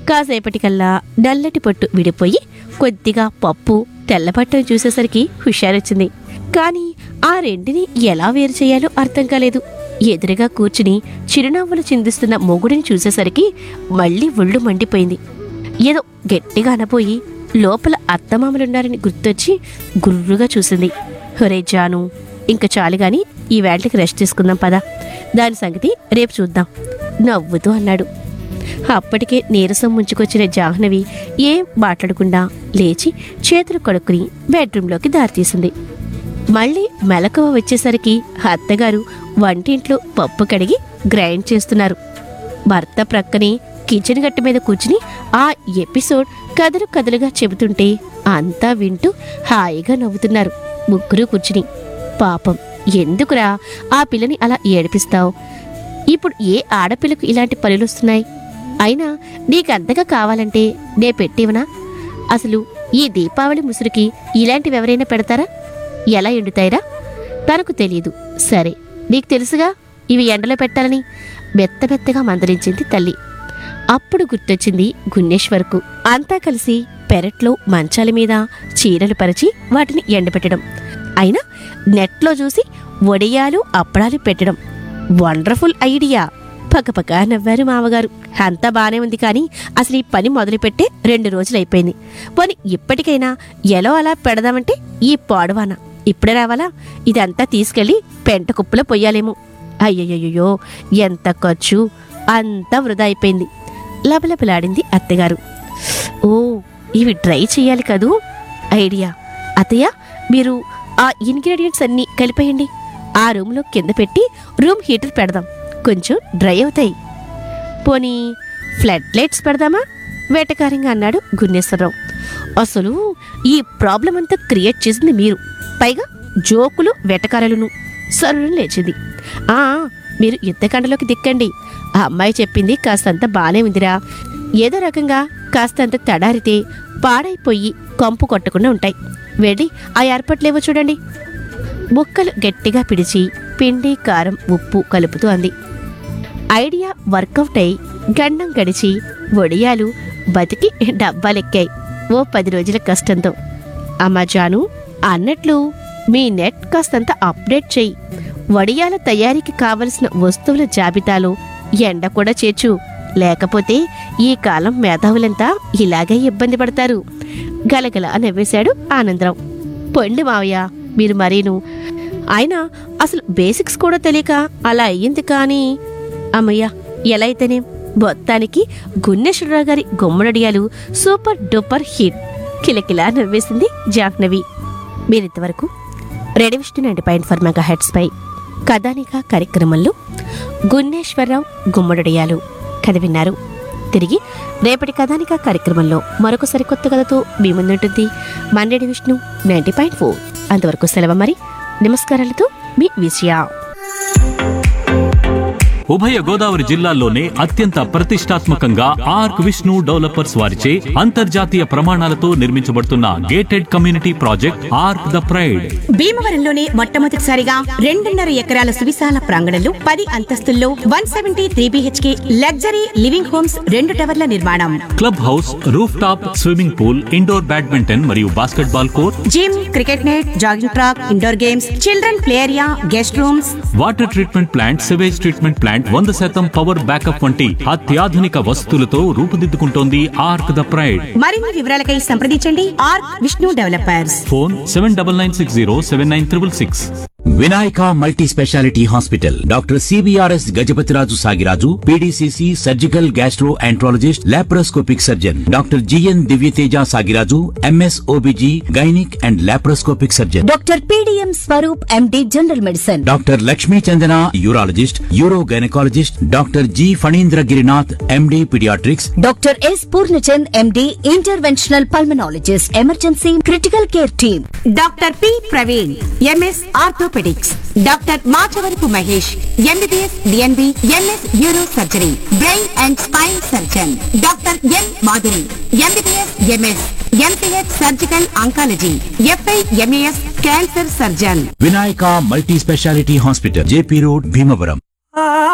కాసేపటికల్లా నల్లటి పొట్టు విడిపోయి కొద్దిగా పప్పు తెల్లపట్టం చూసేసరికి హుషారొచ్చింది కానీ ఆ రెండిని ఎలా వేరు చేయాలో అర్థం కాలేదు ఎదురుగా కూర్చుని చిరునవ్వులు చిందిస్తున్న మొగుడిని చూసేసరికి మళ్ళీ ఒళ్ళు మండిపోయింది ఏదో గట్టిగా అనపోయి లోపల అత్తమామలున్నారని గుర్తొచ్చి గుర్రుగా చూసింది హొరే జాను ఇంక చాలు గాని ఈ వేళకి రెస్ట్ తీసుకుందాం పదా దాని సంగతి రేపు చూద్దాం నవ్వుతూ అన్నాడు అప్పటికే నీరసం ముంచుకొచ్చిన జాహ్నవి ఏం మాట్లాడకుండా లేచి చేతులు కడుక్కుని బెడ్రూంలోకి దారితీసింది మళ్ళీ మెలకువ వచ్చేసరికి అత్తగారు వంటింట్లో పప్పు కడిగి గ్రైండ్ చేస్తున్నారు భర్త ప్రక్కనే కిచెన్ గట్టు మీద కూర్చుని ఆ ఎపిసోడ్ కథలు కథలుగా చెబుతుంటే అంతా వింటూ హాయిగా నవ్వుతున్నారు ముగ్గురు కూర్చుని పాపం ఎందుకురా ఆ పిల్లని అలా ఏడిపిస్తావు ఇప్పుడు ఏ ఆడపిల్లకు ఇలాంటి పనులు వస్తున్నాయి అయినా నీకంతగా కావాలంటే నే పెట్టివనా అసలు ఈ దీపావళి ముసురుకి ఇలాంటివి ఎవరైనా పెడతారా ఎలా ఎండుతాయిరా తనకు తెలియదు సరే నీకు తెలుసుగా ఇవి ఎండలో పెట్టాలని మెత్త మెత్తగా మందలించింది తల్లి అప్పుడు గుర్తొచ్చింది గున్నేశ్వర్కు అంతా కలిసి పెరట్లో మంచాల మీద చీరలు పరిచి వాటిని ఎండబెట్టడం అయినా నెట్లో చూసి వడియాలు అప్పడాలు పెట్టడం వండర్ఫుల్ ఐడియా పక్కపక్క నవ్వారు మామగారు అంతా బానే ఉంది కానీ అసలు ఈ పని మొదలుపెట్టే రెండు రోజులు అయిపోయింది పోనీ ఇప్పటికైనా ఎలా అలా పెడదామంటే ఈ పాడువాన ఇప్పుడే రావాలా ఇదంతా తీసుకెళ్లి పెంట కుప్పలో పొయ్యాలేమో అయ్యయ్యో ఎంత ఖర్చు అంతా వృధా అయిపోయింది లబలబలాడింది అత్తగారు ఓ ఇవి ట్రై చేయాలి కదూ ఐడియా అత్తయ్య మీరు ఆ ఇంగ్రీడియంట్స్ అన్నీ కలిపేయండి ఆ రూమ్లో కింద పెట్టి రూమ్ హీటర్ పెడదాం కొంచెం డ్రై అవుతాయి పోనీ ఫ్లడ్ లైట్స్ పెడదామా వేటకారంగా అన్నాడు గున్నేశ్వరరావు అసలు ఈ ప్రాబ్లం అంతా క్రియేట్ చేసింది మీరు పైగా జోకులు వెటకారాలను సరులను లేచింది ఆ మీరు యుద్ధకండలోకి దిక్కండి ఆ అమ్మాయి చెప్పింది కాస్తంత బానే ఉందిరా ఏదో రకంగా కాస్తంత తడారితే పాడైపోయి కంపు కొట్టకుండా ఉంటాయి వెళ్ళి ఆ ఏర్పాట్లేవో చూడండి ముక్కలు గట్టిగా పిడిచి పిండి కారం ఉప్పు కలుపుతూ అంది ఐడియా వర్కౌట్ అయి గండం గడిచి వడియాలు బతికి డబ్బాలెక్కాయి ఓ పది రోజుల కష్టంతో అమ్మా జాను అన్నట్లు మీ నెట్ కాస్తంత అప్డేట్ చెయ్యి వడియాల తయారీకి కావలసిన వస్తువుల జాబితాలో ఎండ కూడా చేర్చు లేకపోతే ఈ కాలం మేధావులంతా ఇలాగే ఇబ్బంది పడతారు గలగల నవ్వేశాడు ఆనందరావు పొండి మావయ్య మీరు మరీను అయినా అసలు బేసిక్స్ కూడా తెలియక అలా అయ్యింది కానీ అమ్మయ్య ఎలా అయితేనే మొత్తానికి గున్నేశ్వరరావు గారి గుమ్మడడియాలు సూపర్ డూపర్ హిట్ కిలకిలా నవ్వేసింది జాహ్నవి మీరింతవరకు ready Vishnu ninety point four mega hertz పై కథానిక కార్యక్రమంలో గున్నేశ్వరరావు గుమ్మడడియాలు కథ విన్నారు తిరిగి రేపటి కథానిక కార్యక్రమంలో మరొక సరికొత్త కథతో మీ ముందుంటుంది మండేడి విష్ణు నైంటీ పాయింట్ ఫోర్ అంతవరకు సెలవు మరి నమస్కారాలతో మీ విజయ ఉభయ గోదావరి జిల్లాల్లోనే అత్యంత ప్రతిష్టాత్మకంగా ఆర్క్ విష్ణు డెవలపర్స్ వారిచే అంతర్జాతీయ ప్రమాణాలతో నిర్మించబడుతున్న gated community project ark the pride భీమవరంలోనే మొట్టమొదటిసారిగా రెండున్నర ఎకరాల సువిశాల ప్రాంగణంలో పది అంతస్తుల్లో one seventy three BHK luxury living homes రెండు టవర్ల నిర్మాణం club house roof top swimming pool indoor badminton మరియు basketball court gym cricket net jogging track indoor games children play area guest rooms water treatment plant sewage treatment plant వంద శాతం power backup వంటి అత్యాధునిక వసతులతో రూపుదిద్దుకుంటోంది arc the pride మరిన్ని వివరాలకై సంప్రదించండి R Vishnu developers phone seven double nine six zero seven nine triple six Vinayaka multi speciality hospital doctor CBRS Gajapathiraju Sagiraju PDCC surgical gastroenterologist laparoscopic surgeon doctor GN Divyateja Sagiraju MS OBG gynaec and laparoscopic surgeon doctor PDM Swaroop MD general medicine doctor Lakshmi Chandana urologist uro gynaecologist doctor G Phanindra Girinath MD paediatrics doctor S Purnachand MD interventional pulmonologist emergency critical care team doctor P Praveen MS orthopaedics doctor Machavarapu Mahesh MBBS DNB MS neuro surgery brain and spine surgeon doctor N Madhuri MBBS MS MPH surgical oncology FI MAS cancer surgeon Vinayaka multi speciality hospital JP road Bhimavaram